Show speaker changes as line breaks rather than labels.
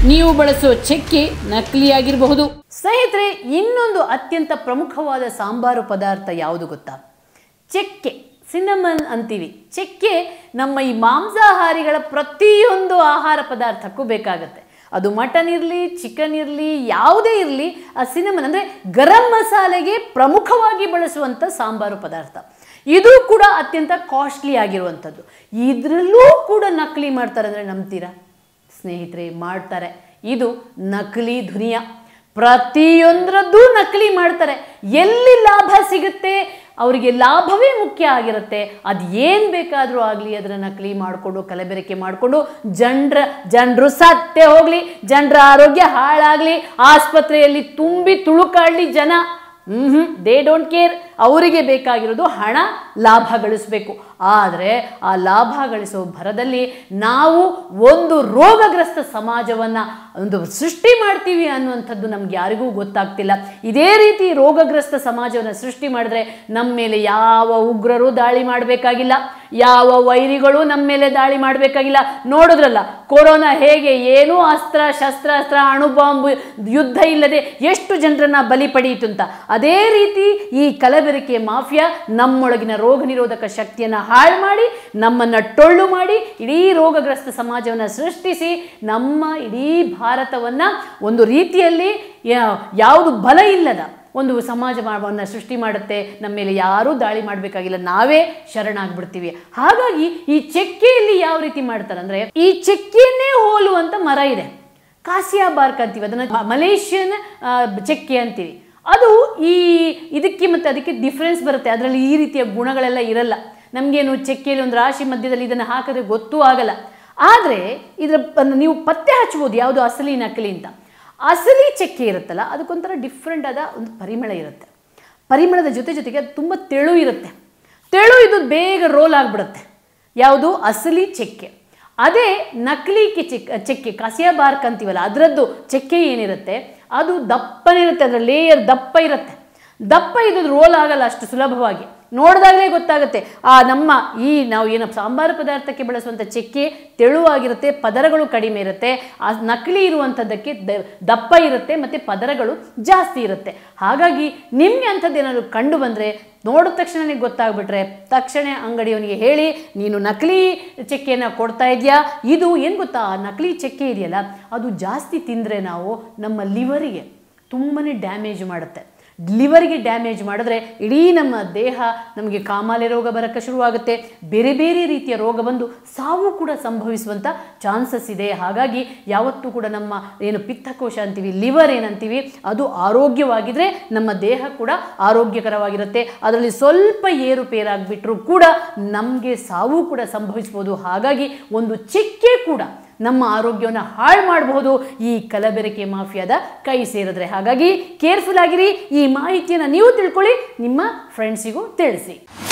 ನೀವು ಬಳಸೋ ಚಕ್ಕೆ ನಕಲಿಯಾಗಿರಬಹುದು ಸ್ನೇಹಿತರೆ ಇನ್ನೊಂದು ಅತ್ಯಂತ ಪ್ರಮುಖವಾದ ಸಾಂಬಾರು ಪದಾರ್ಥ ಯಾವುದು ಗೊತ್ತಾ ಚೆಕ್ಕೆ ಸಿನಮನ್ ಅಂತೀವಿ ಚೆಕ್ಕೆ ನಮ್ಮ ಈ ಮಾಂಸಾಹಾರಿಗಳ ಪ್ರತಿಯೊಂದು ಆಹಾರ ಪದಾರ್ಥಕ್ಕೂ ಬೇಕಾಗತ್ತೆ ಅದು ಮಟನ್ ಇರಲಿ ಚಿಕನ್ ಇರಲಿ ಯಾವುದೇ ಇರಲಿ ಆ ಸಿನಮನ್ ಅಂದರೆ ಗರಂ ಮಸಾಲೆಗೆ ಪ್ರಮುಖವಾಗಿ ಬಳಸುವಂಥ ಸಾಂಬಾರು ಪದಾರ್ಥ ಇದು ಕೂಡ ಅತ್ಯಂತ ಕಾಸ್ಟ್ಲಿ ಆಗಿರುವಂಥದ್ದು ಇದರಲ್ಲೂ ಕೂಡ ನಕಲಿ ಮಾಡ್ತಾರೆ ಅಂದರೆ ನಂಬ್ತೀರಾ ಸ್ನೇಹಿತರೆ ಮಾಡ್ತಾರೆ ಇದು ನಕಲಿ ಧುನಿಯಾ ಪ್ರತಿಯೊಂದರದ್ದು ನಕಲಿ ಮಾಡ್ತಾರೆ ಎಲ್ಲಿ ಲಾಭ ಸಿಗುತ್ತೆ ಅವರಿಗೆ ಲಾಭವೇ ಮುಖ್ಯ ಆಗಿರುತ್ತೆ ಅದು ಏನು ಬೇಕಾದರೂ ಆಗಲಿ ಅದರ ನಕಲಿ ಮಾಡಿಕೊಂಡು ಕಲಬೆರಕೆ ಮಾಡಿಕೊಂಡು ಜನರ ಜನರು ಸತ್ತೇ ಹೋಗಲಿ ಜನರ ಆರೋಗ್ಯ ಹಾಳಾಗಲಿ ಆಸ್ಪತ್ರೆಯಲ್ಲಿ ತುಂಬಿ ತುಳುಕಾಡಲಿ ಜನ ಹ್ಞೂ ದೇ ಡೋಂಟ್ ಕೇರ್ ಅವರಿಗೆ ಬೇಕಾಗಿರೋದು ಹಣ ಲಾಭ ಗಳಿಸಬೇಕು ಆದರೆ ಆ ಲಾಭ ಗಳಿಸೋ ಭರದಲ್ಲಿ ನಾವು ಒಂದು ರೋಗಗ್ರಸ್ತ ಸಮಾಜವನ್ನು ಒಂದು ಸೃಷ್ಟಿ ಮಾಡ್ತೀವಿ ಅನ್ನುವಂಥದ್ದು ನಮ್ಗೆ ಯಾರಿಗೂ ಗೊತ್ತಾಗ್ತಿಲ್ಲ ಇದೇ ರೀತಿ ರೋಗಗ್ರಸ್ತ ಸಮಾಜವನ್ನು ಸೃಷ್ಟಿ ಮಾಡಿದ್ರೆ ನಮ್ಮ ಮೇಲೆ ಯಾವ ಉಗ್ರರು ದಾಳಿ ಮಾಡಬೇಕಾಗಿಲ್ಲ ಯಾವ ವೈರಿಗಳು ನಮ್ಮ ಮೇಲೆ ದಾಳಿ ಮಾಡಬೇಕಾಗಿಲ್ಲ ನೋಡಿದ್ರಲ್ಲ ಕೊರೋನಾ ಹೇಗೆ ಏನೂ ಅಸ್ತ್ರ ಶಸ್ತ್ರಾಸ್ತ್ರ ಅಣುಬಾಂಬ್ ಯುದ್ಧ ಇಲ್ಲದೆ ಎಷ್ಟು ಜನರನ್ನ ಬಲಿ ಪಡೆಯಿತು ಅಂತ ಅದೇ ರೀತಿ ಈ ಕಲಬೆರಕೆ ಮಾಫಿಯಾ ನಮ್ಮೊಳಗಿನ ರೋಗ ನಿರೋಧಕ ಶಕ್ತಿಯನ್ನು ಹಾಳು ಮಾಡಿ ನಮ್ಮನ್ನು ಟೊಳ್ಳು ಮಾಡಿ ಇಡೀ ರೋಗಗ್ರಸ್ತ ಸಮಾಜವನ್ನು ಸೃಷ್ಟಿಸಿ ನಮ್ಮ ಇಡೀ ಭಾರತವನ್ನು ಒಂದು ರೀತಿಯಲ್ಲಿ ಯಾ- ಯಾವುದು ಬಲ ಇಲ್ಲದ ಒಂದು ಸಮಾಜವನ್ನು ಸೃಷ್ಟಿ ಮಾಡುತ್ತೆ ನಮ್ಮ ಮೇಲೆ ಯಾರೂ ದಾಳಿ ಮಾಡಬೇಕಾಗಿಲ್ಲ ನಾವೇ ಶರಣಾಗ್ಬಿಡ್ತೀವಿ ಹಾಗಾಗಿ ಈ ಚೆಕ್ಕೆಯಲ್ಲಿ ಯಾವ ರೀತಿ ಮಾಡ್ತಾರೆ ಅಂದರೆ ಈ ಚೆಕ್ಕೆಯನ್ನೇ ಹೋಲುವಂಥ ಮರ ಇದೆ ಕಾಸಿಯಾ ಬಾರ್ಕ್ ಅಂತೀವಿ ಅದನ್ನು ಮಲೇಷಿಯನ್ ಆ, ಚೆಕ್ಕೆ ಅಂತೀವಿ ಅದು ಈ ಇದಕ್ಕೆ ಮತ್ತು ಅದಕ್ಕೆ ಡಿಫ್ರೆನ್ಸ್ ಬರುತ್ತೆ ಅದರಲ್ಲಿ ಈ ರೀತಿಯ ಗುಣಗಳೆಲ್ಲ ಇರಲ್ಲ ನಮಗೇನು ಚೆಕ್ಕೆಯಲ್ಲಿ ಒಂದು ರಾಶಿ ಮಧ್ಯದಲ್ಲಿ ಇದನ್ನು ಹಾಕಿದ್ರೆ ಗೊತ್ತೂ ಆಗಲ್ಲ ಆದರೆ ಇದರ ಅನ್ನು ನೀವು ಪತ್ತೆ ಹಚ್ಬೋದು ಯಾವುದು ಅಸಲಿ ನಕಲಿ ಅಂತ ಅಸಲಿ ಚೆಕ್ಕೆ ಇರುತ್ತಲ್ಲ ಅದಕ್ಕೊಂಥರ ಡಿಫ್ರೆಂಟ್ ಆದ ಒಂದು ಪರಿಮಳ ಇರುತ್ತೆ ಪರಿಮಳದ ಜೊತೆ ಜೊತೆಗೆ ಅದು ತುಂಬ ತೆಳು ಇರುತ್ತೆ ತೆಳು ಇದು ಬೇಗ ರೋಲ್ ಆಗಿಬಿಡುತ್ತೆ ಯಾವುದು ಅಸಲಿ ಚೆಕ್ಕೆ ಅದೇ ನಕಲಿ ಕೆ- ಚೆಕ್ ಚೆಕ್ಕೆ ಕಸಿಯಾ ಬಾರ್ಕ್ ಅಂತೀವಲ್ಲ ಅದರದ್ದು ಚೆಕ್ಕೆ ಏನಿರುತ್ತೆ ಅದು ದಪ್ಪನಿರುತ್ತೆ ಅದರ ಲೇಯರ್ ದಪ್ಪ ಇರುತ್ತೆ ದಪ್ಪ ಇದು ರೋಲ್ ಆಗಲ್ಲ ಅಷ್ಟು ಸುಲಭವಾಗಿ ನೋಡಿದಾಗಲೇ ಗೊತ್ತಾಗುತ್ತೆ ಆ ನಮ್ಮ ಈ ನಾವು ಏನು ಸಾಂಬಾರು ಪದಾರ್ಥಕ್ಕೆ ಬಳಸುವಂಥ ಚೆಕ್ಕೆ ತೆಳುವಾಗಿರುತ್ತೆ ಪದರಗಳು ಕಡಿಮೆ ಇರುತ್ತೆ ಆ ನಕಲಿ ಇರುವಂಥದ್ದಕ್ಕೆ ದ- ದಪ್ಪ ಇರುತ್ತೆ ಮತ್ತು ಪದರಗಳು ಜಾಸ್ತಿ ಇರುತ್ತೆ ಹಾಗಾಗಿ ನಿಮಗೆ ಅಂಥದ್ದು ಏನಾದರೂ ಕಂಡು ಬಂದರೆ ನೋಡಿದ ತಕ್ಷಣನೇ ಗೊತ್ತಾಗ್ಬಿಟ್ರೆ ತಕ್ಷಣ ಅಂಗಡಿಯವನಿಗೆ ಹೇಳಿ ನೀನು ನಕಲಿ ಚೆಕ್ಕೆಯನ್ನು ಕೊಡ್ತಾ ಇದೆಯಾ ಇದು ಏನು ಗೊತ್ತಾ ಆ ನಕಲಿ ಚೆಕ್ಕೆ ಇದೆಯಲ್ಲ ಅದು ಜಾಸ್ತಿ ತಿಂದರೆ ನಾವು ನಮ್ಮ ಲಿವರಿಗೆ ತುಂಬಾ ಡ್ಯಾಮೇಜ್ ಮಾಡುತ್ತೆ ಲಿವರ್ಗೆ ಡ್ಯಾಮೇಜ್ ಮಾಡಿದ್ರೆ ಇಡೀ ನಮ್ಮ ದೇಹ ನಮಗೆ ಕಾಮಾಲೆ ರೋಗ ಬರೋಕ್ಕೆ ಶುರುವಾಗುತ್ತೆ ಬೇರೆ ಬೇರೆ ರೀತಿಯ ರೋಗ ಬಂದು ಸಾವು ಕೂಡ ಸಂಭವಿಸುವಂಥ ಚಾನ್ಸಸ್ ಇದೆ ಹಾಗಾಗಿ ಯಾವತ್ತೂ ಕೂಡ ನಮ್ಮ ಏನು ಪಿತ್ತಕೋಶ ಅಂತೀವಿ ಲಿವರ್ ಏನಂತೀವಿ ಅದು ಆರೋಗ್ಯವಾಗಿದ್ದರೆ ನಮ್ಮ ದೇಹ ಕೂಡ ಆರೋಗ್ಯಕರವಾಗಿರುತ್ತೆ ಅದರಲ್ಲಿ ಸ್ವಲ್ಪ ಏರುಪೇರಾಗಿಬಿಟ್ರೂ ಕೂಡ ನಮಗೆ ಸಾವು ಕೂಡ ಸಂಭವಿಸ್ಬೋದು ಹಾಗಾಗಿ ಒಂದು ಚಿಕ್ಕೆ ಕೂಡ ನಮ್ಮ ಆರೋಗ್ಯವನ್ನು ಹಾಳು ಮಾಡಬಹುದು ಈ ಕಲಬೆರಕೆ ಮಾಫಿಯಾದ ಕೈ ಸೇರಿದ್ರೆ ಹಾಗಾಗಿ ಕೇರ್ಫುಲ್ ಆಗಿರಿ ಈ ಮಾಹಿತಿಯನ್ನು ನೀವು ತಿಳ್ಕೊಳ್ಳಿ ನಿಮ್ಮ ಫ್ರೆಂಡ್ಸಿಗೂ ತಿಳಿಸಿ